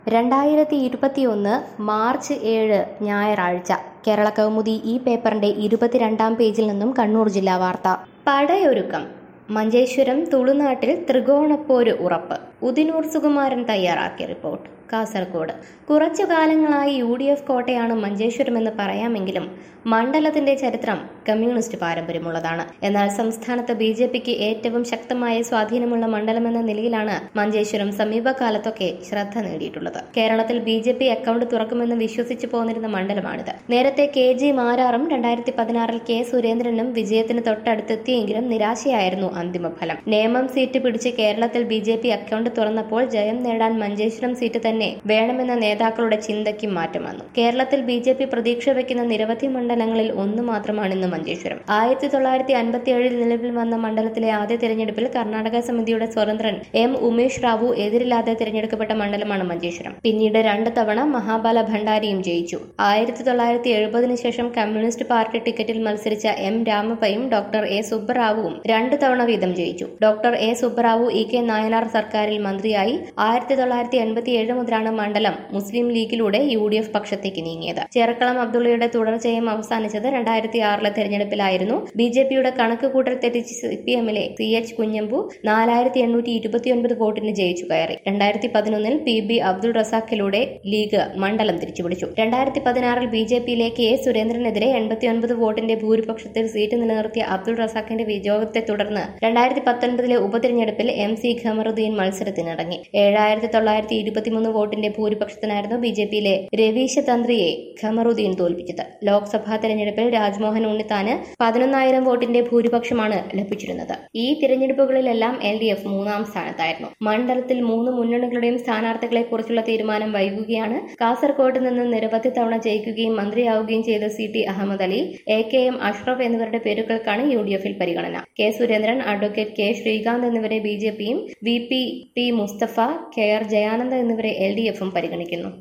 രണ്ടായിരത്തി ഇരുപത്തിയൊന്ന് മാർച്ച് ഏഴ് ഞായറാഴ്ച കേരള കൗമുദി ഈ പേപ്പറിന്റെ ഇരുപത്തിരണ്ടാം പേജിൽ നിന്നും കണ്ണൂർ ജില്ലാ വാർത്ത പടയൊരുക്കം മഞ്ചേശ്വരം തുളുനാട്ടിൽ ത്രികോണപ്പോര് ഉറപ്പ് ഉദിനൂർ സുകുമാരൻ തയ്യാറാക്കിയ റിപ്പോർട്ട് കാസർഗോഡ് കുറച്ചു കാലങ്ങളായി യു ഡി എഫ് കോട്ടയാണ് മഞ്ചേശ്വരമെന്ന് പറയാമെങ്കിലും മണ്ഡലത്തിന്റെ ചരിത്രം കമ്മ്യൂണിസ്റ്റ് പാരമ്പര്യമുള്ളതാണ് എന്നാൽ സംസ്ഥാനത്ത് ബി ജെ പിക്ക് ഏറ്റവും ശക്തമായ സ്വാധീനമുള്ള മണ്ഡലമെന്ന നിലയിലാണ് മഞ്ചേശ്വരം സമീപകാലത്തൊക്കെ ശ്രദ്ധ നേടിയിട്ടുള്ളത് കേരളത്തിൽ ബി ജെ പി അക്കൗണ്ട് തുറക്കുമെന്ന് വിശ്വസിച്ചു പോന്നിരുന്ന മണ്ഡലമാണിത് നേരത്തെ കെ ജി മാരാറും രണ്ടായിരത്തി പതിനാറിൽ കെ സുരേന്ദ്രനും വിജയത്തിന് തൊട്ടടുത്തെത്തിയെങ്കിലും നിരാശയായിരുന്നു അന്തിമഫലം നേമം സീറ്റ് പിടിച്ച് കേരളത്തിൽ ബി ജെ പി അക്കൗണ്ട് തുറന്നപ്പോൾ ജയം നേടാൻ മഞ്ചേശ്വരം സീറ്റ് തന്നെ വേണമെന്ന നേതാക്കളുടെ ചിന്തയ്ക്ക് മാറ്റം വന്നു കേരളത്തിൽ ബി ജെ പി പ്രതീക്ഷ വയ്ക്കുന്ന നിരവധി മണ്ഡലങ്ങളിൽ ഒന്ന് മാത്രമാണ് ഇന്ന് മഞ്ചേശ്വരം ആയിരത്തി തൊള്ളായിരത്തി അൻപത്തിയേഴിൽ നിലവിൽ വന്ന മണ്ഡലത്തിലെ ആദ്യ തെരഞ്ഞെടുപ്പിൽ കർണാടക സമിതിയുടെ സ്വതന്ത്രൻ എം ഉമേഷ് റാവു എതിരില്ലാതെ തിരഞ്ഞെടുക്കപ്പെട്ട മണ്ഡലമാണ് മഞ്ചേശ്വരം പിന്നീട് രണ്ട് തവണ മഹാബല ഭണ്ഡാരിയും ജയിച്ചു ആയിരത്തി തൊള്ളായിരത്തി എഴുപതിനു ശേഷം കമ്മ്യൂണിസ്റ്റ് പാർട്ടി ടിക്കറ്റിൽ മത്സരിച്ച എം രാമപ്പയും ഡോക്ടർ എ സുബ്ബറാവുവും രണ്ട് തവണ വീതം ജയിച്ചു doctor A Subbarao E K Nayanar സർക്കാരിൽ മന്ത്രിയായി ആയിരത്തി തൊള്ളായിരത്തി എൺപത്തിയേഴ് മുതലാണ് മണ്ഡലം മുസ്ലിം ലീഗിലൂടെ യു ഡി എഫ് പക്ഷത്തേക്ക് നീങ്ങിയത് ചേർക്കളം അബ്ദുള്ളയുടെ തുടർച്ചയും അവസാനിച്ചത് രണ്ടായിരത്തി ആറിലെ തെരഞ്ഞെടുപ്പിലായിരുന്നു ബി ജെ പിയുടെ കണക്ക് കൂട്ടൽ തെറ്റിച്ച് സി പി എമ്മിലെ സി എച്ച് കുഞ്ഞമ്പു നാലായിരത്തി എണ്ണൂറ്റി ഇരുപത്തിയൊൻപത് വോട്ടിന് ജയിച്ചു കയറി രണ്ടായിരത്തി പതിനൊന്നിൽ പി ബി അബ്ദുൾ റസാഖിലൂടെ ലീഗ് മണ്ഡലം തിരിച്ചുപിടിച്ചു രണ്ടായിരത്തി പതിനാറിൽ ബി ജെ പിയിലെ കെ സുരേന്ദ്രനെതിരെ എൺപത്തിയൊൻപത് വോട്ടിന്റെ ഭൂരിപക്ഷത്തിൽ സീറ്റ് നിലനിർത്തിയ അബ്ദുൾ റസാഖിന്റെ വിജയത്തെ തുടർന്ന് രണ്ടായിരത്തി പത്തൊൻപതിലെ ഉപതെരഞ്ഞെടുപ്പിൽ എം സി ഖമറുദ്ദീൻ മത്സരത്തിനിറങ്ങി ഏഴായിരത്തി തൊള്ളായിരത്തി ഇരുപത്തിമൂന്ന് വോട്ടിന്റെ ഭൂരിപക്ഷത്തിനായിരുന്നു ബി ജെ പിയിലെ രവീശ തന്ത്രിയെ ഖമറുദ്ദീൻ തോൽപ്പിച്ചത് ലോക്സഭാ തെരഞ്ഞെടുപ്പിൽ രാജ്മോഹൻ ഉണ്ണിത്താന് പതിനൊന്നായിരം വോട്ടിന്റെ ഭൂരിപക്ഷമാണ് ലഭിച്ചിരുന്നത് ഈ തിരഞ്ഞെടുപ്പുകളിലെല്ലാം എൽ ഡി എഫ് മൂന്നാം സ്ഥാനത്തായിരുന്നു മണ്ഡലത്തിൽ മൂന്ന് മുന്നണികളുടെയും സ്ഥാനാർത്ഥികളെ കുറിച്ചുള്ള തീരുമാനം വൈകുകയാണ് കാസർകോട്ട് നിന്ന് നിരവധി തവണ ജയിക്കുകയും മന്ത്രിയാവുകയും ചെയ്ത C T Ahammed Ali A K M Ashraf എന്നിവരുടെ പേരുകൾക്കാണ് യു ഡി എഫിൽ പരിഗണന K Surendran advocate K Sreekanth എന്നിവരെ ബി ജെ പിയും V P P Musthafa K R Jayananda എന്നിവരെ എൽ ഡി എഫും പരിഗണിക്കുന്നു